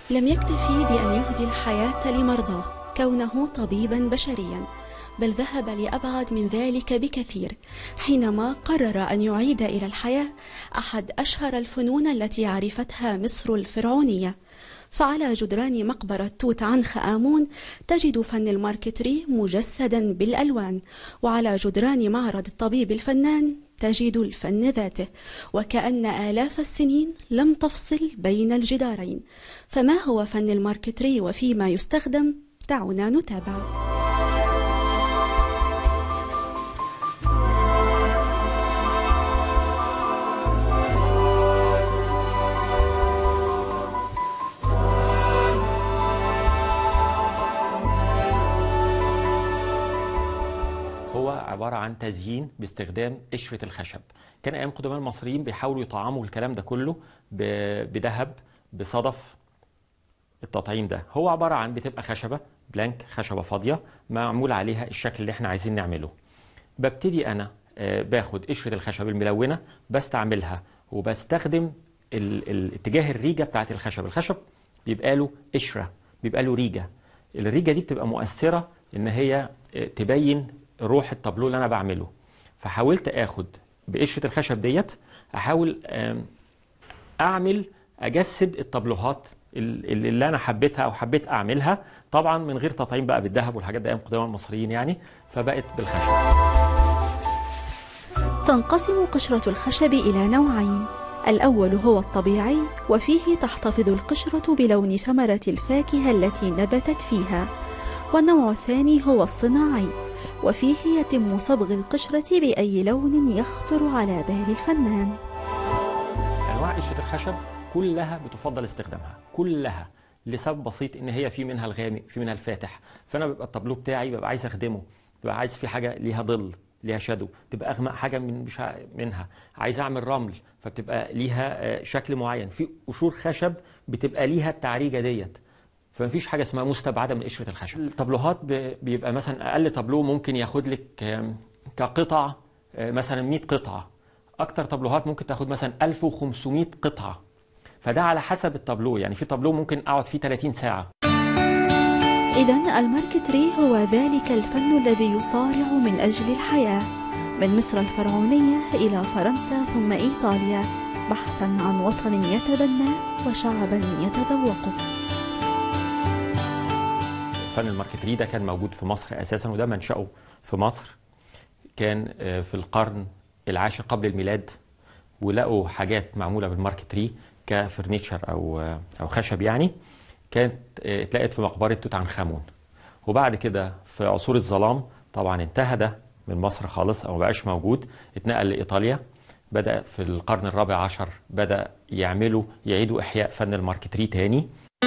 لم يكتفي بأن يهدي الحياة لمرضاه كونه طبيبا بشريا بل ذهب لأبعد من ذلك بكثير حينما قرر أن يعيد إلى الحياة أحد أشهر الفنون التي عرفتها مصر الفرعونية فعلى جدران مقبرة توت عنخ آمون تجد فن الماركتري مجسدا بالألوان وعلى جدران معرض الطبيب الفنان تجد الفن ذاته وكأن آلاف السنين لم تفصل بين الجدارين فما هو فن الماركتري وفيما يستخدم دعونا نتابع هو عبارة عن تزيين باستخدام قشرة الخشب كان أيام قدماء المصريين بيحاولوا يطعموا الكلام ده كله ب- بذهب بصدف التطعيم ده هو عبارة عن بتبقى خشبة بلانك خشبة فاضية معمول عليها الشكل اللي احنا عايزين نعمله ببتدي أنا آه، باخد قشرة الخشب الملونة بستعملها وبستخدم ال- ال- اتجاه الريجة بتاعت الخشب الخشب بيبقى له قشرة بيبقى له ريجة الريجة دي بتبقى مؤثرة إن هي آه، تبين روح التابلو اللي أنا بعمله فحاولت آخد بقشرة الخشب ديت أحاول آم، اعمل اجسد الطابلوهات ال- ال- اللي انا حبيتها او حبيت اعملها طبعا من غير تطعيم بقى بالذهب والحاجات دي ايام قدماء المصريين يعني فبقت بالخشب تنقسم قشرة الخشب إلى نوعين الأول هو الطبيعي وفيه تحتفظ القشرة بلون ثمرة الفاكهة التي نبتت فيها والنوع الثاني هو الصناعي وفيه يتم صبغ القشرة بأي لون يخطر على بال الفنان انواع قشره الخشب كلها بتفضل استخدامها كلها لسبب بسيط ان هي في منها الغامق في منها الفاتح فانا بيبقى الطابلو بتاعي ببقى عايز اخدمه ببقى عايز في حاجه ليها ظل ليها شادو تبقى اغمق حاجه من مش ع- منها عايز اعمل رمل فبتبقى ليها آه، شكل معين في قشور خشب بتبقى ليها التعريجه ديت فمفيش حاجه اسمها مستبعده من قشره الخشب الطابلوهات ب- بيبقى مثلا اقل طابلو ممكن ياخد لك آم، كقطع آه، مثلا 100 قطعه اكتر طابلوهات ممكن تاخد مثلا 1500 قطعه فده على حسب الطابلو يعني في طابلو ممكن اقعد فيه 30 ساعه إذا الماركتري هو ذلك الفن الذي يصارع من أجل الحياة من مصر الفرعونية إلى فرنسا ثم إيطاليا بحثا عن وطن يتبناه وشعبا يتذوقه فن الماركتري ده كان موجود في مصر اساسا وده منشأه في مصر كان آه، في القرن العاشر قبل الميلاد ولقوا حاجات معموله بالماركتري كفرنيتشر او آه، او خشب يعني كانت آه، اتلقت في مقبره توت عنخ امون وبعد كده في عصور الظلام طبعا انتهى ده من مصر خالص او مبقاش موجود اتنقل لايطاليا بدا في القرن الرابع عشر بدا يعملوا يعيدوا احياء فن الماركتري تاني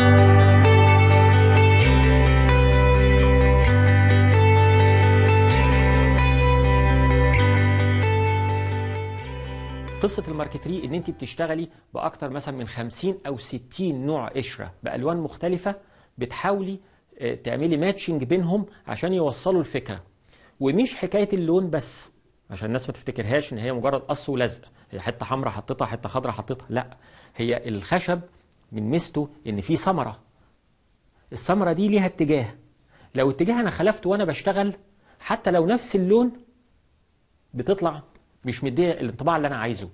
قصة الماركتري ان انت بتشتغلي باكتر مثلا من 50 او 60 نوع قشرة بالوان مختلفة بتحاولي آه، تعملي ماتشنج بينهم عشان يوصلوا الفكرة ومش حكاية اللون بس عشان الناس ما تفتكرهاش ان هي مجرد قص ولزق هي حتة حمراء حطيتها حتة خضراء حطيتها لا هي الخشب من ميزته ان فيه ثمرة الثمرة دي ليها اتجاه لو اتجاه انا خلفته وانا بشتغل حتى لو نفس اللون بتطلع مش مديه الانطباع اللي انا عايزه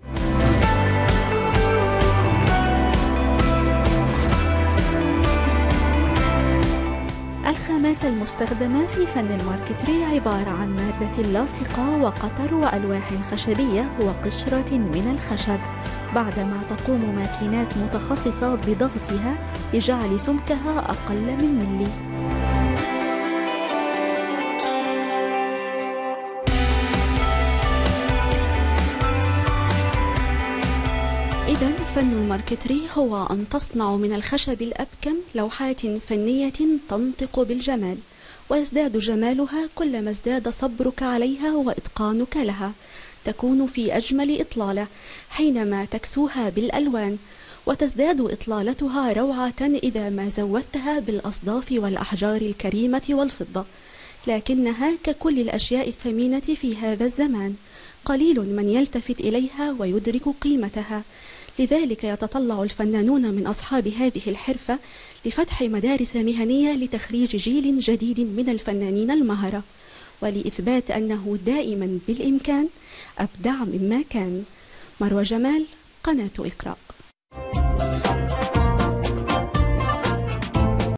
الخامات المستخدمة في فن الماركتري عبارة عن مادة لاصقة وقطر وألواح خشبية وقشرة من الخشب بعدما تقوم ماكينات متخصصة بضغطها لجعل سمكها أقل من ملي إذا فن الماركتري هو أن تصنع من الخشب الأبكم لوحات فنية تنطق بالجمال ويزداد جمالها كلما ازداد صبرك عليها وإتقانك لها تكون في أجمل إطلالة حينما تكسوها بالألوان وتزداد إطلالتها روعة إذا ما زودتها بالأصداف والأحجار الكريمة والفضة لكنها ككل الأشياء الثمينة في هذا الزمان قليل من يلتفت إليها ويدرك قيمتها لذلك يتطلع الفنانون من أصحاب هذه الحرفة لفتح مدارس مهنية لتخريج جيل جديد من الفنانين المهرة ولإثبات أنه دائما بالإمكان أبدع مما كان مروى جمال قناة إقرأ